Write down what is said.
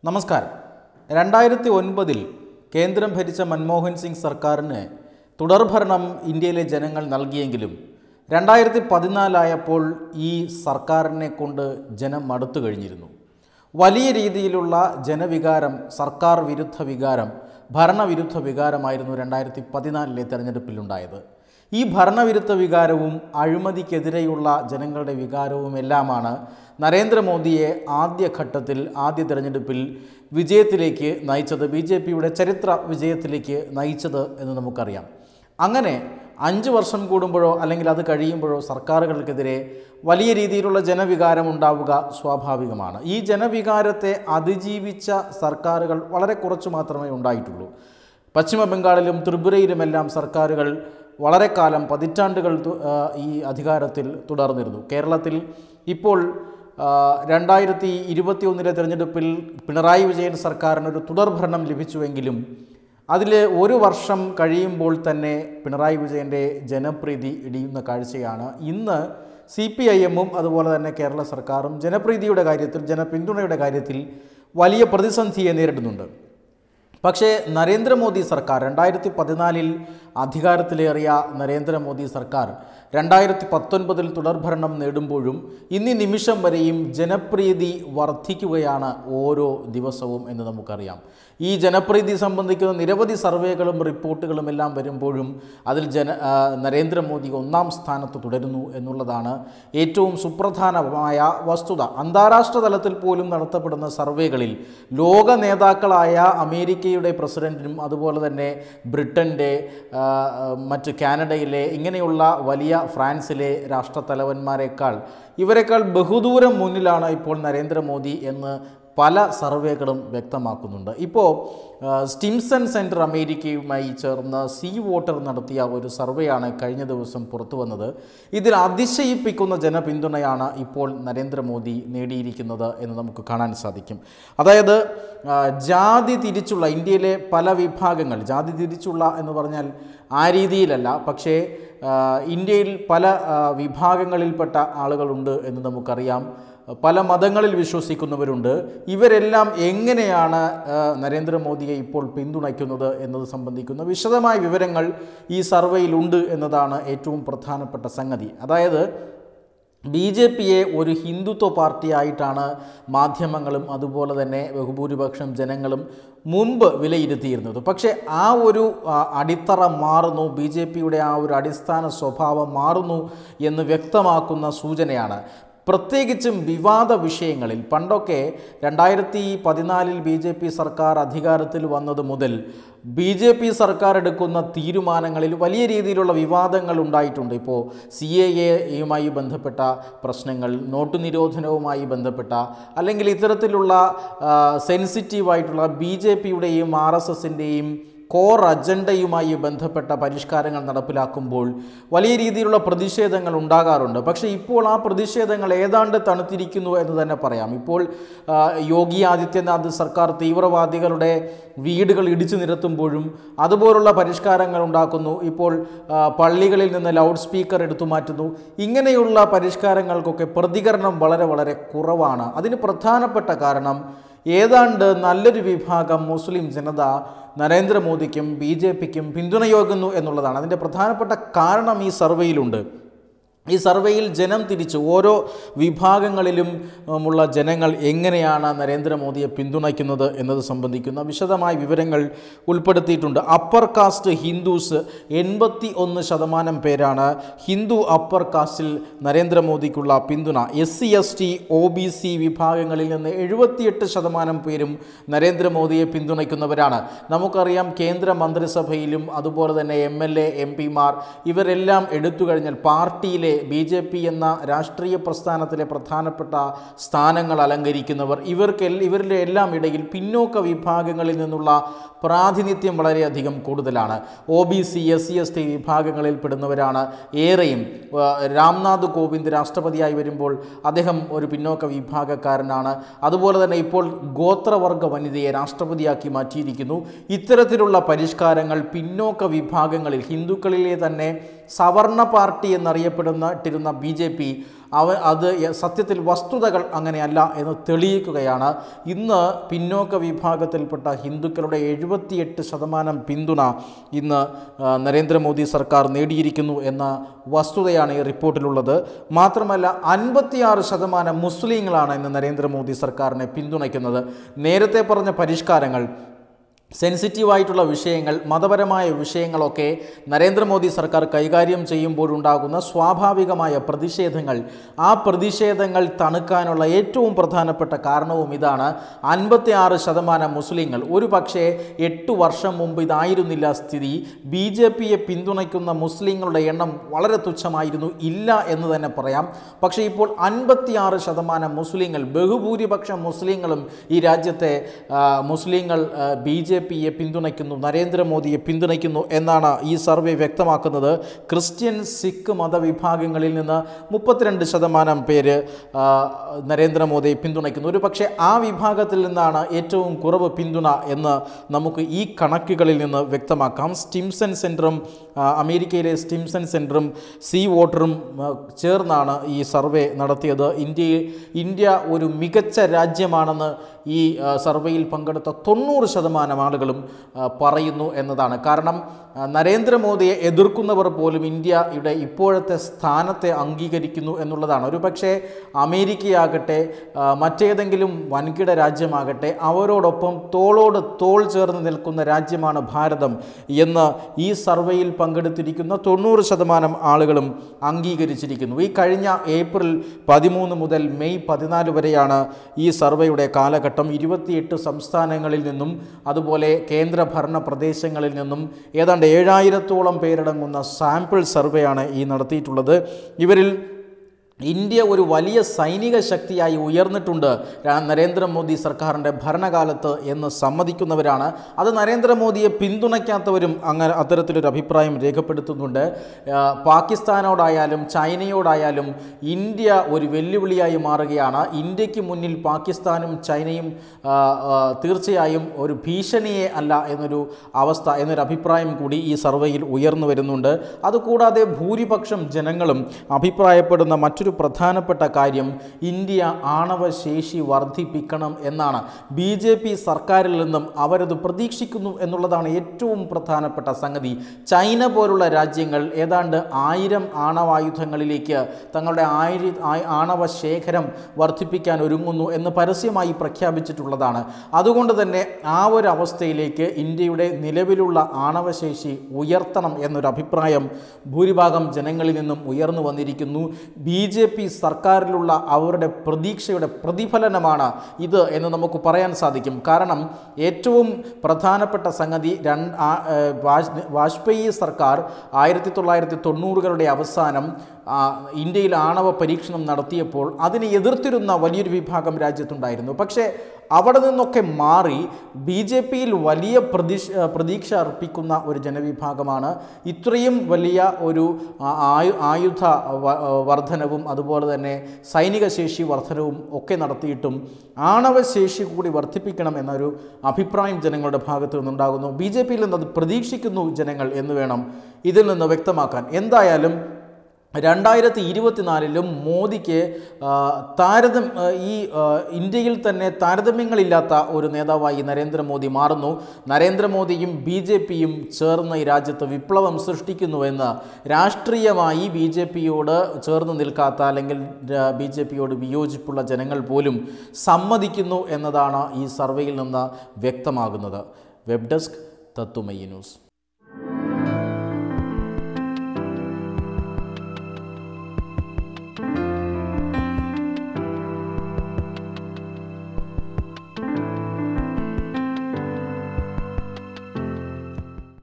നമസ്കാരം രണ്ടായിരത്തി ഒൻപതിൽ കേന്ദ്രം ഭരിച്ച മൻമോഹൻ സിംഗ് സർക്കാരിന് തുടർഭരണം ഇന്ത്യയിലെ ജനങ്ങൾ നൽകിയെങ്കിലും രണ്ടായിരത്തി പതിനാലായപ്പോൾ ഈ സർക്കാരിനെ കൊണ്ട് ജനം മടുത്തു കഴിഞ്ഞിരുന്നു വലിയ രീതിയിലുള്ള ജനവികാരം സർക്കാർ വിരുദ്ധ വികാരം ഭരണവിരുദ്ധ വികാരമായിരുന്നു രണ്ടായിരത്തി പതിനാലിലെ തെരഞ്ഞെടുപ്പിലുണ്ടായത് ഈ ഭരണവിരുദ്ധ വികാരവും അഴിമതിക്കെതിരെയുള്ള ജനങ്ങളുടെ വികാരവും എല്ലാമാണ് നരേന്ദ്രമോദിയെ ആദ്യഘട്ടത്തിൽ ആദ്യ തെരഞ്ഞെടുപ്പിൽ വിജയത്തിലേക്ക് നയിച്ചത് ബി ജെ പിയുടെ ചരിത്ര വിജയത്തിലേക്ക് നയിച്ചത് എന്ന് നമുക്കറിയാം അങ്ങനെ അഞ്ച് വർഷം കൂടുമ്പോഴോ അല്ലെങ്കിൽ അത് കഴിയുമ്പോഴോ സർക്കാരുകൾക്കെതിരെ വലിയ രീതിയിലുള്ള ജനവികാരം ഉണ്ടാവുക സ്വാഭാവികമാണ് ഈ ജനവികാരത്തെ അതിജീവിച്ച സർക്കാരുകൾ വളരെ കുറച്ച് മാത്രമേ ഉണ്ടായിട്ടുള്ളൂ പശ്ചിമ ബംഗാളിലും ത്രിപുരയിലുമെല്ലാം സർക്കാരുകൾ വളരെ കാലം പതിറ്റാണ്ടുകൾ തു- ആ, ഈ അധികാരത്തിൽ തുടർന്നിരുന്നു കേരളത്തിൽ ഇപ്പോൾ ആ, രണ്ടായിരത്തി ഇരുപത്തി ഒന്നിലെ തിരഞ്ഞെടുപ്പിൽ പിണറായി വിജയൻ സർക്കാരിന് ഒരു തുടർഭരണം ലഭിച്ചുവെങ്കിലും അതിൽ ഒരു വർഷം കഴിയുമ്പോൾ തന്നെ പിണറായി വിജയൻ്റെ ജനപ്രീതി ഇടിയുന്ന കാഴ്ചയാണ് ഇന്ന് സി പി ഐ എമ്മും അതുപോലെ തന്നെ കേരള സർക്കാരും ജനപ്രീതിയുടെ കാര്യത്തിൽ ജനപിന്തുണയുടെ കാര്യത്തിൽ വലിയ പ്രതിസന്ധിയെ നേരിടുന്നുണ്ട് പക്ഷേ നരേന്ദ്രമോദി സർക്കാർ രണ്ടായിരത്തി പതിനാലിൽ അധികാരത്തിലേറിയ നരേന്ദ്രമോദി സർക്കാർ രണ്ടായിരത്തി പത്തൊൻപതിൽ തുടർഭരണം നേടുമ്പോഴും ഇന്നീ നിമിഷം വരെയും ജനപ്രീതി വർദ്ധിക്കുകയാണ് ഓരോ ദിവസവും എന്ന് നമുക്കറിയാം ഈ ജനപ്രീതി സംബന്ധിക്കുന്ന നിരവധി സർവേകളും റിപ്പോർട്ടുകളും എല്ലാം വരുമ്പോഴും അതിൽ ജന ആ, നരേന്ദ്രമോദി ഒന്നാം സ്ഥാനത്ത് തുടരുന്നു എന്നുള്ളതാണ് ഏറ്റവും സുപ്രധാനമായ വസ്തുത അന്താരാഷ്ട്ര തലത്തിൽ പോലും നടത്തപ്പെടുന്ന സർവേകളിൽ ലോക നേതാക്കളായ അമേരിക്കയുടെ പ്രസിഡന്റിനും അതുപോലെ തന്നെ ബ്രിട്ടൻ്റെ ആ, മറ്റ് കാനഡയിലെ ഇങ്ങനെയുള്ള വലിയ ഫ്രാൻസിലെ രാഷ്ട്രത്തലവന്മാരെക്കാൾ ഇവരെക്കാൾ ബഹുദൂരം മുന്നിലാണ് ഇപ്പോൾ നരേന്ദ്രമോദി എന്ന് പല സർവേകളും വ്യക്തമാക്കുന്നുണ്ട് ഇപ്പോൾ ആ, സ്റ്റിംസൺ സെൻറ്റർ അമേരിക്കയുമായി ചേർന്ന് സീ വോട്ടർ നടത്തിയ ഒരു സർവേയാണ് കഴിഞ്ഞ ദിവസം പുറത്തു വന്നത് ഇതിൽ അതിശയിപ്പിക്കുന്ന ജനപിന്തുണയാണ് ഇപ്പോൾ നരേന്ദ്രമോദി നേടിയിരിക്കുന്നത് എന്ന് നമുക്ക് കാണാൻ സാധിക്കും അതായത് ആ, ജാതി തിരിച്ചുള്ള ഇന്ത്യയിലെ പല വിഭാഗങ്ങൾ ജാതി തിരിച്ചുള്ള എന്ന് പറഞ്ഞാൽ ആ രീതിയിലല്ല പക്ഷേ ആ, ഇന്ത്യയിൽ പല ആ, വിഭാഗങ്ങളിൽപ്പെട്ട ആളുകളുണ്ട് എന്ന് നമുക്കറിയാം പല മതങ്ങളിൽ വിശ്വസിക്കുന്നവരുണ്ട് ഇവരെല്ലാം എങ്ങനെയാണ് ആ, നരേന്ദ്രമോദിയെ ഇപ്പോൾ പിന്തുണയ്ക്കുന്നത് എന്നത് സംബന്ധിക്കുന്ന വിശദമായ വിവരങ്ങൾ ഈ സർവേയിലുണ്ട് എന്നതാണ് ഏറ്റവും പ്രധാനപ്പെട്ട സംഗതി അതായത് ബി ജെ പിയെ ഒരു ഹിന്ദുത്വ പാർട്ടിയായിട്ടാണ് മാധ്യമങ്ങളും അതുപോലെ തന്നെ ബഹുഭൂരിപക്ഷം ജനങ്ങളും മുമ്പ് വിലയിരുത്തിയിരുന്നത് പക്ഷേ ആ ഒരു ആ, അടിത്തറ മാറുന്നു ബി ജെ പിയുടെ ആ ഒരു അടിസ്ഥാന സ്വഭാവം മാറുന്നു എന്ന് വ്യക്തമാക്കുന്ന സൂചനയാണ് പ്രത്യേകിച്ചും വിവാദ വിഷയങ്ങളിൽ പണ്ടൊക്കെ രണ്ടായിരത്തി പതിനാലിൽ ബി ജെ പി സർക്കാർ അധികാരത്തിൽ വന്നത് മുതൽ ബി ജെ പി സർക്കാർ എടുക്കുന്ന തീരുമാനങ്ങളിൽ വലിയ രീതിയിലുള്ള വിവാദങ്ങൾ ഉണ്ടായിട്ടുണ്ട് ഇപ്പോൾ സി എ എയുമായി ബന്ധപ്പെട്ട പ്രശ്നങ്ങൾ നോട്ട് നിരോധനവുമായി ബന്ധപ്പെട്ട അല്ലെങ്കിൽ ഇത്തരത്തിലുള്ള സെൻസിറ്റീവായിട്ടുള്ള ബി ജെ പിയുടെയും ആർ എസ് എസിൻ്റെയും കോർ അജണ്ടയുമായി ബന്ധപ്പെട്ട പരിഷ്കാരങ്ങൾ നടപ്പിലാക്കുമ്പോൾ വലിയ രീതിയിലുള്ള പ്രതിഷേധങ്ങൾ ഉണ്ടാകാറുണ്ട് പക്ഷേ ഇപ്പോൾ ആ പ്രതിഷേധങ്ങൾ ഏതാണ്ട് തണുത്തിരിക്കുന്നു എന്ന് തന്നെ പറയാം ഇപ്പോൾ ആ, യോഗി ആദിത്യനാഥ് സർക്കാർ തീവ്രവാദികളുടെ വീടുകൾ ഇടിച്ചു നിരത്തുമ്പോഴും അതുപോലുള്ള പരിഷ്കാരങ്ങൾ ഉണ്ടാക്കുന്നു ഇപ്പോൾ ആ, പള്ളികളിൽ നിന്ന് ലൗഡ് സ്പീക്കർ എടുത്തു മാറ്റുന്നു ഇങ്ങനെയുള്ള പരിഷ്കാരങ്ങൾക്കൊക്കെ പ്രതികരണം വളരെ വളരെ കുറവാണ് അതിന് പ്രധാനപ്പെട്ട കാരണം ഏതാണ്ട് നല്ലൊരു വിഭാഗം മുസ്ലിം ജനത നരേന്ദ്രമോദിക്കും ബി ജെ പിക്കും പിന്തുണയോകുന്നു എന്നുള്ളതാണ് അതിൻ്റെ പ്രധാനപ്പെട്ട കാരണം ഈ സർവേയിലുണ്ട് ഈ സർവേയിൽ ജനം തിരിച്ച് ഓരോ വിഭാഗങ്ങളിലും ഉമുള്ള ജനങ്ങൾ എങ്ങനെയാണ് നരേന്ദ്രമോദിയെ പിന്തുണയ്ക്കുന്നത് എന്നത് സംബന്ധിക്കുന്ന വിശദമായ വിവരങ്ങൾ ഉൾപ്പെടുത്തിയിട്ടുണ്ട് അപ്പർ കാസ്റ്റ് ഹിന്ദുസ് എൺപത്തി ഒന്ന് ശതമാനം പേരാണ് ഹിന്ദു അപ്പർ കാസ്റ്റിൽ നരേന്ദ്രമോദിക്കുള്ള പിന്തുണ S C S T O B C വിഭാഗങ്ങളിൽ നിന്ന് എഴുപത്തിയെട്ട് ശതമാനം പേരും നരേന്ദ്രമോദിയെ പിന്തുണയ്ക്കുന്നവരാണ് നമുക്കറിയാം കേന്ദ്ര മന്ത്രിസഭയിലും അതുപോലെ തന്നെ എം എൽ എ എം പിമാർ ഇവരെല്ലാം എടുത്തു കഴിഞ്ഞാൽ പാർട്ടിയിലെ ബി ജെ പി എന്ന രാഷ്ട്രീയ പ്രസ്ഥാനത്തിലെ പ്രധാനപ്പെട്ട സ്ഥാനങ്ങൾ അലങ്കരിക്കുന്നവർ ഇവർക്ക് എൽ- ഇവരുടെ എല്ലാം ഇടയിൽ പിന്നോക്ക വിഭാഗങ്ങളിൽ നിന്നുള്ള പ്രാതിനിധ്യം വളരെയധികം കൂടുതലാണ് O B C S C S T വിഭാഗങ്ങളിൽ പെടുന്നവരാണ് ഏറെയും ആ, രാംനാഥ് കോവിന്ദ് രാഷ്ട്രപതിയായി വരുമ്പോൾ അദ്ദേഹം ഒരു പിന്നോക്ക വിഭാഗക്കാരനാണ് അതുപോലെ തന്നെ ഇപ്പോൾ ഗോത്രവർഗ വനിതയെ രാഷ്ട്രപതിയാക്കി മാറ്റിയിരിക്കുന്നു ഇത്തരത്തിലുള്ള പരിഷ്കാരങ്ങൾ പിന്നോക്ക വിഭാഗങ്ങളിൽ ഹിന്ദുക്കളിലെ തന്നെ സവർണ പാർട്ടി എന്നറിയപ്പെടുന്ന ഇട്ടിരുന്ന ബി ജെ പി അവ അത് യ- സത്യത്തിൽ വസ്തുതകൾ അങ്ങനെയല്ല എന്ന് തെളിയിക്കുകയാണ് ഇന്ന് പിന്നോക്ക വിഭാഗത്തിൽപ്പെട്ട ഹിന്ദുക്കളുടെ എഴുപത്തിയെട്ട് ശതമാനം പിന്തുണ ഇന്ന് ആ, നരേന്ദ്രമോദി സർക്കാർ നേടിയിരിക്കുന്നു എന്ന വസ്തുതയാണ് ഈ റിപ്പോർട്ടിലുള്ളത് മാത്രമല്ല അൻപത്തിയാറ് ശതമാനം മുസ്ലിങ്ങളാണ് ഇന്ന് നരേന്ദ്രമോദി സർക്കാരിനെ പിന്തുണയ്ക്കുന്നത് നേരത്തെ പറഞ്ഞ പരിഷ്കാരങ്ങൾ സെൻസിറ്റീവായിട്ടുള്ള വിഷയങ്ങൾ മതപരമായ വിഷയങ്ങളൊക്കെ നരേന്ദ്രമോദി സർക്കാർ കൈകാര്യം ചെയ്യുമ്പോഴുണ്ടാകുന്ന സ്വാഭാവികമായ പ്രതിഷേധങ്ങൾ ആ പ്രതിഷേധങ്ങൾ തണുക്കാനുള്ള ഏറ്റവും പ്രധാനപ്പെട്ട കാരണവും ഇതാണ് അൻപത്തി ആറ് ശതമാനം മുസ്ലിങ്ങൾ ഒരു പക്ഷേ എട്ട് വർഷം മുമ്പ് ഇതായിരുന്നില്ല സ്ഥിതി ബി ജെ പിയെ പിന്തുണയ്ക്കുന്ന മുസ്ലിങ്ങളുടെ എണ്ണം വളരെ തുച്ഛമായിരുന്നു ഇല്ല എന്ന് തന്നെ പറയാം പക്ഷേ ഇപ്പോൾ അൻപത്തിയാറ് ശതമാനം മുസ്ലിങ്ങൾ ബഹുഭൂരിപക്ഷം മുസ്ലിങ്ങളും ഈ രാജ്യത്തെ ആ, മുസ്ലിങ്ങൾ ബി ജെ പിയെ പിന്തുണയ്ക്കുന്നു നരേന്ദ്രമോദിയെ പിന്തുണയ്ക്കുന്നു എന്നാണ് ഈ സർവേ വ്യക്തമാക്കുന്നത് ക്രിസ്ത്യൻ സിഖ് മതവിഭാഗങ്ങളിൽ നിന്ന് മുപ്പത്തിരണ്ട് ശതമാനം പേര് ആ, നരേന്ദ്രമോദിയെ പിന്തുണയ്ക്കുന്നു ഒരു പക്ഷേ ആ വിഭാഗത്തിൽ നിന്നാണ് ഏറ്റവും കുറവ് പിന്തുണ എന്ന് നമുക്ക് ഈ കണക്കുകളിൽ നിന്ന് വ്യക്തമാക്കാം സ്റ്റിംസൺ സെൻറ്ററും ആ, അമേരിക്കയിലെ സ്റ്റിംസൺ സെൻറ്ററും സീ വോട്ടറും ആ, ചേർന്നാണ് ഈ സർവേ നടത്തിയത് ഇന്ത്യയിൽ ഇന്ത്യ ഒരു മികച്ച രാജ്യമാണെന്ന് ഈ ആ, സർവേയിൽ പങ്കെടുത്ത തൊണ്ണൂറ് ശതമാനം ആളുകളും ആ, പറയുന്നു എന്നതാണ് കാരണം ആ, നരേന്ദ്രമോദിയെ എതിർക്കുന്നവർ പോലും ഇന്ത്യയുടെ ഇപ്പോഴത്തെ സ്ഥാനത്തെ അംഗീകരിക്കുന്നു എന്നുള്ളതാണ് ഒരു പക്ഷേ അമേരിക്കയാകട്ടെ ആ, മറ്റേതെങ്കിലും വൻകിട രാജ്യമാകട്ടെ അവരോടൊപ്പം തോളോട് തോൾ ചേർന്ന് നിൽക്കുന്ന രാജ്യമാണ് ഭാരതം എന്ന് ഈ സർവേയിൽ പങ്കെടുത്തിരിക്കുന്ന തൊണ്ണൂറ് ശതമാനം ആളുകളും അംഗീകരിച്ചിരിക്കുന്നു ഈ കഴിഞ്ഞ ഏപ്രിൽ പതിമൂന്ന് മുതൽ മെയ് പതിനാല് വരെയാണ് ഈ സർവേയുടെ കാലഘട്ടം ഇരുപത്തിയെട്ട് സംസ്ഥാനങ്ങളിൽ നിന്നും അതുപോലെ കേന്ദ്രഭരണ പ്രദേശങ്ങളിൽ നിന്നും ഏതാണ്ട് ഏഴായിരത്തോളം പേരടങ്ങുന്ന സാമ്പിൾ സർവേയാണ് ഈ നടത്തിയിട്ടുള്ളത് ഇവരിൽ ഇന്ത്യ ഒരു വലിയ സൈനിക ശക്തിയായി ഉയർന്നിട്ടുണ്ട് രാ- നരേന്ദ്രമോദി സർക്കാരിൻ്റെ ഭരണകാലത്ത് എന്ന് സമ്മതിക്കുന്നവരാണ് അത് നരേന്ദ്രമോദിയെ പിന്തുണയ്ക്കാത്തവരും അങ്ങനെ അത്തരത്തിലൊരു അഭിപ്രായം രേഖപ്പെടുത്തുന്നുണ്ട് ആ, പാകിസ്ഥാനോടായാലും ചൈനയോടായാലും ഇന്ത്യ ഒരു വെല്ലുവിളിയായി മാറുകയാണ് ഇന്ത്യക്ക് മുന്നിൽ പാകിസ്ഥാനും ചൈനയും ആ, ആ, തീർച്ചയായും ഒരു ഭീഷണിയെ അല്ല എന്നൊരു അവസ്ഥ എന്നൊരു അഭിപ്രായം കൂടി ഈ സർവേയിൽ ഉയർന്നു വരുന്നുണ്ട് അതുകൂടാതെ ഭൂരിപക്ഷം ജനങ്ങളും അഭിപ്രായപ്പെടുന്ന മറ്റൊരു പ്രധാനപ്പെട്ട കാര്യം ഇന്ത്യ ആണവശേഷി വർദ്ധിപ്പിക്കണം എന്നാണ് ബി ജെ പി സർക്കാരിൽ നിന്നും അവരത് പ്രതീക്ഷിക്കുന്നു എന്നുള്ളതാണ് ഏറ്റവും പ്രധാനപ്പെട്ട സംഗതി ചൈന പോലുള്ള രാജ്യങ്ങൾ ഏതാണ്ട് ആയിരം ആണവായുധങ്ങളിലേക്ക് തങ്ങളുടെ ആയിര ആയ- ആണവ ശേഖരം വർദ്ധിപ്പിക്കാൻ ഒരുങ്ങുന്നു എന്ന് പരസ്യമായി പ്രഖ്യാപിച്ചിട്ടുള്ളതാണ് അതുകൊണ്ട് തന്നെ ആ ഒരു അവസ്ഥയിലേക്ക് ഇന്ത്യയുടെ നിലവിലുള്ള ആണവശേഷി ഉയർത്തണം എന്നൊരു അഭിപ്രായം ഭൂരിഭാഗം ജനങ്ങളിൽ നിന്നും ഉയർന്നു വന്നിരിക്കുന്നു ബി ജെ പി സർക്കാരിലുള്ള അവരുടെ പ്രതീക്ഷയുടെ പ്രതിഫലനമാണ് ഇത് എന്ന് നമുക്ക് പറയാൻ സാധിക്കും കാരണം ഏറ്റവും പ്രധാനപ്പെട്ട സംഗതി രണ്ട് ആ, ഏഹ്, വാജ് വാജ്പേയി സർക്കാർ ആയിരത്തി തൊള്ളായിരത്തി തൊണ്ണൂറുകളുടെ അവസാനം ആ, ഇന്ത്യയിൽ ആണവ പരീക്ഷണം നടത്തിയപ്പോൾ അതിനെ എതിർത്തിരുന്ന വലിയൊരു വിഭാഗം രാജ്യത്തുണ്ടായിരുന്നു പക്ഷേ അവിടെ നിന്നൊക്കെ മാറി ബി ജെ പിയിൽ വലിയ പ്രതീക്ഷ പ്രതീക്ഷ അർപ്പിക്കുന്ന ഒരു ജനവിഭാഗമാണ് ഇത്രയും വലിയ ഒരു ആ- ആയു ആയുധ വ- വർധനവും അതുപോലെ തന്നെ സൈനിക ശേഷി വർധനവും ഒക്കെ നടത്തിയിട്ടും ആണവശേഷി കൂടി വർദ്ധിപ്പിക്കണം എന്നൊരു അഭിപ്രായം ജനങ്ങളുടെ ഭാഗത്തു നിന്നുണ്ടാകുന്നു ബി ജെ പിയിൽ നിന്ന് അത് പ്രതീക്ഷിക്കുന്നു ജനങ്ങൾ എന്ന് വേണം ഇതിൽ നിന്ന് വ്യക്തമാക്കാൻ എന്തായാലും രണ്ടായിരത്തി ഇരുപത്തിനാലിലും മോദിക്ക് ആ, താരതം ആ, ഈ ആ, ഇന്ത്യയിൽ തന്നെ താരതമ്യങ്ങളില്ലാത്ത ഒരു നേതാവായി നരേന്ദ്രമോദി മാറുന്നു നരേന്ദ്രമോദിയും ബി ജെ പിയും ചേർന്ന് ഈ രാജ്യത്ത് വിപ്ലവം സൃഷ്ടിക്കുന്നുവെന്ന് രാഷ്ട്രീയമായി ബി ജെ പിയോട് ചേർന്ന് നിൽക്കാത്ത അല്ലെങ്കിൽ ബി ജെ പിയോട് വിയോജിപ്പുള്ള ജനങ്ങൾ പോലും സമ്മതിക്കുന്നു എന്നതാണ് ഈ സർവേയിൽ നിന്ന് വ്യക്തമാകുന്നത് വെബ് ഡെസ്ക് തത്തുമയി ന്യൂസ്